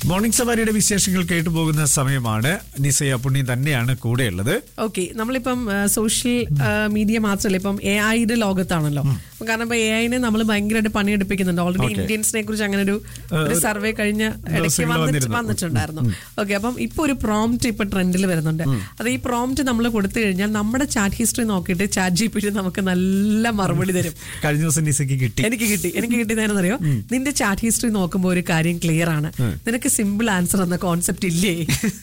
Morning സവാരിയുടെ വിശേഷങ്ങൾ കേട്ടു പോകുന്ന സമയമാണ് നിസയ പുണ്യം തന്നെയാണ് കൂടെയുള്ളത് ഓക്കെ നമ്മളിപ്പം സോഷ്യൽ മീഡിയ മാത്രമല്ല ഇപ്പം എ ഐയുടെ ലോകത്താണല്ലോ അപ്പൊ കാരണം ഇപ്പൊ എ ഐനെ നമ്മൾ ഭയങ്കരമായിട്ട് പണിയെടുപ്പിക്കുന്നുണ്ട് ഓൾറെഡി Okay. ഇന്ത്യൻസിനെ കുറിച്ച് അങ്ങനെ ഒരു ഒരു സർവേ കഴിഞ്ഞ ഇടയ്ക്ക് ദിവസങ്ങൾ വന്നിട്ട് വന്നിരുന്നു. വന്നിട്ടുണ്ടായിരുന്നു ഓക്കെ അപ്പം ഇപ്പൊ ഒരു പ്രോംപ്റ്റ് ഇപ്പൊ ട്രെൻഡിൽ വരുന്നുണ്ട് അത് ഈ പ്രോംപ്റ്റ് നമ്മൾ കൊടുത്തു കഴിഞ്ഞാൽ നമ്മുടെ ചാറ്റ് ഹിസ്റ്ററി നോക്കിയിട്ട് ചാറ്റ് ജി പി നമുക്ക് നല്ല മറുപടി തരും കഴിഞ്ഞ ദിവസം നിസയ്ക്ക് കിട്ടി എനിക്ക് കിട്ടി എനിക്ക് കിട്ടിയതെന്നറിയോ നിന്റെ ചാറ്റ് ഹിസ്റ്ററി നോക്കുമ്പോൾ ഒരു കാര്യം ക്ലിയർ ആണ് നിനക്ക് സിമ്പിൾ ആൻസർ എന്ന കോൺസെപ്റ്റ് ഇല്ലേ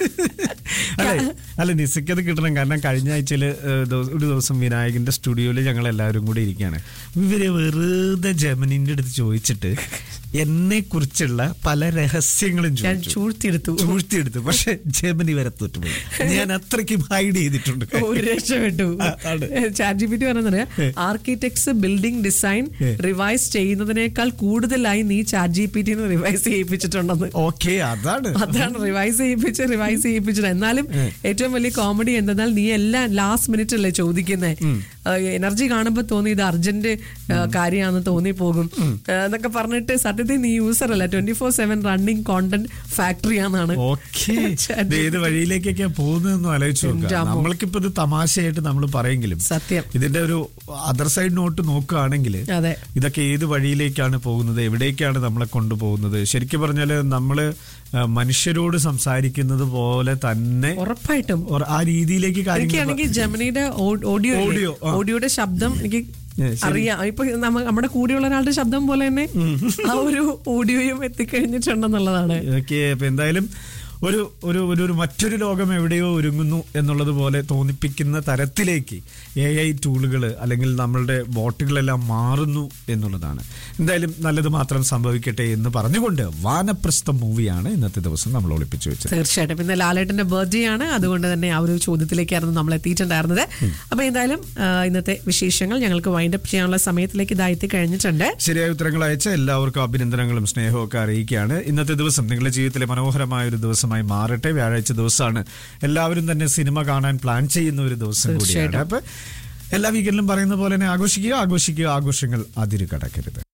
അല്ലെ അല്ല നിസയ്ക്ക് അത് കിട്ടണം കാരണം കഴിഞ്ഞ ആഴ്ചയിൽ ഒരു ദിവസം വിനായകന്റെ സ്റ്റുഡിയോയിൽ ഞങ്ങൾ എല്ലാവരും കൂടി ഇരിക്കുകയാണ് ഇവര് വെറുതെ ജമനിന്റെ അടുത്ത് ചോദിച്ചിട്ട് എന്നെ കുറിച്ചുള്ള പല രഹസ്യങ്ങളും ഞാൻ ചോദിച്ചു ചൂഴ്ത്തിയെടുത്തു ചൂഴ്ത്തിയെടുത്തു പക്ഷെ ജമനി വരെ തോറ്റുപോയി ഞാൻ അത്രയ്ക്കും ഹൈഡ് ചെയ്തിട്ടുണ്ട് ഒരു രക്ഷപ്പെട്ടു ആ, ആണ്. ചാറ്റ് ജി പി ടി പറഞ്ഞത് ആർക്കിടെക്ട്സ് ബിൽഡിംഗ് ഡിസൈൻ റിവൈസ് ചെയ്യുന്നതിനേക്കാൾ കൂടുതലായി നീ chat G P T revise ചെയ്യിപ്പിച്ചിട്ടുണ്ടെന്ന് ഓക്കെ അതാണ് അതാണ് റിവൈസ് ചെയ്യിപ്പിച്ച് റിവൈസ് ചെയ്യിപ്പിച്ചത് എന്നാലും ഏറ്റവും വലിയ കോമഡി എന്തെന്നാൽ നീ എല്ലാം ലാസ്റ്റ് മിനിറ്റ് അല്ലേ ചോദിക്കുന്നേ എനർജി കാണുമ്പോ തോന്നി ഇത് അർജന്റ് കാര്യമാണെന്ന് തോന്നി പോകും ആ, എന്നൊക്കെ പറഞ്ഞിട്ട് സത്യത്തിൽ നീ യൂസർ അല്ല twenty four seven running content factory ആണെന്നാണ് ഓക്കെ Chat ഏത് വഴിയിലേക്കൊക്കെയാ പോകുന്നതെന്ന് ആലോചിച്ച് എൻ്റെ നോക്കുക അമ്മോ. നമ്മൾക്കിപ്പോ ഇത് തമാശയായിട്ട് നമ്മൾ പറയെങ്കിലും സത്യം ഇതിന്റെ ഒരു അതർ സൈഡ് നോട്ട് നോക്കുകയാണെങ്കിൽ അതെ ഇതൊക്കെ ഏത് വഴിയിലേക്കാണ് പോകുന്നത് എവിടേക്കാണ് നമ്മളെ കൊണ്ടുപോകുന്നത് ശരിക്കും പറഞ്ഞാല് നമ്മള് ആ, മനുഷ്യരോട് സംസാരിക്കുന്നത് പോലെ തന്നെ ഉറപ്പായിട്ടും ഒര- ആ രീതിയിലേക്ക് കാര്യങ്ങൾ എനിക്കാണെങ്കിൽ ജമിനിയുടെ ഓഡിയോ Audio, ആ. ഓഡിയോയുടെ ശബ്ദം എനിക്ക് Yeah, ശരി. അറിയാം ഇപ്പൊ നമ്മ- നമ്മുടെ കൂടെയുള്ള ഒരാളുടെ ശബ്ദം പോലെ തന്നെ ആ ഒരു ഓഡിയോയും എത്തിക്കഴിഞ്ഞിട്ടുണ്ടെന്നുള്ളതാണ് ഓക്കെ അപ്പൊ എന്തായാലും ഒരു ഒരു ഒരു ഒരു മറ്റൊരു ലോകം എവിടെയോ ഒരുങ്ങുന്നു എന്നുള്ളത് പോലെ തോന്നിപ്പിക്കുന്ന തരത്തിലേക്ക് എ ഐ ടൂളുകൾ അല്ലെങ്കിൽ നമ്മളുടെ ബോട്ടുകളെല്ലാം മാറുന്നു എന്നുള്ളതാണ് എന്തായാലും നല്ലത് മാത്രം സംഭവിക്കട്ടെ എന്ന് പറഞ്ഞുകൊണ്ട് വാനപ്രസ്ഥം മൂവിയാണ് ഇന്നത്തെ ദിവസം നമ്മൾ ഒളിപ്പിച്ചു വെച്ചത് തീർച്ചയായിട്ടും ഇന്ന് ലാലേട്ടന്റെ ബർത്ത്ഡേ ആണ് അതുകൊണ്ട് തന്നെ ആ ഒരു ചോദ്യത്തിലേക്കായിരുന്നു നമ്മൾ എത്തിയിട്ടുണ്ടായിരുന്നത് അപ്പൊ എന്തായാലും ആ, ഇന്നത്തെ വിശേഷങ്ങൾ ഞങ്ങൾക്ക് വൈൻഡപ്പ് ചെയ്യാനുള്ള സമയത്തിലേക്ക് ഇതായി കഴിഞ്ഞിട്ടുണ്ട് ശരിയായ ഉത്തരങ്ങൾ അയച്ച എല്ലാവർക്കും അഭിനന്ദനങ്ങളും സ്നേഹവും ഒക്കെ അറിയിക്കുകയാണ് ഇന്നത്തെ ദിവസം നിങ്ങളുടെ ജീവിതത്തിലെ മനോഹരമായ ഒരു ദിവസമായി മാറട്ടെ വ്യാഴാഴ്ച ദിവസമാണ് എല്ലാവരും തന്നെ സിനിമ കാണാൻ പ്ലാൻ ചെയ്യുന്ന ഒരു ദിവസം കൂടിയാണ് തീർച്ചയായിട്ടും. അപ്പൊ എല്ലാ വീക്കെൻഡിലും പറയുന്ന പോലെ തന്നെ ആഘോഷിക്കുക ആഘോഷിക്കുക ആഘോഷങ്ങൾ അതിര് കടക്കരുത്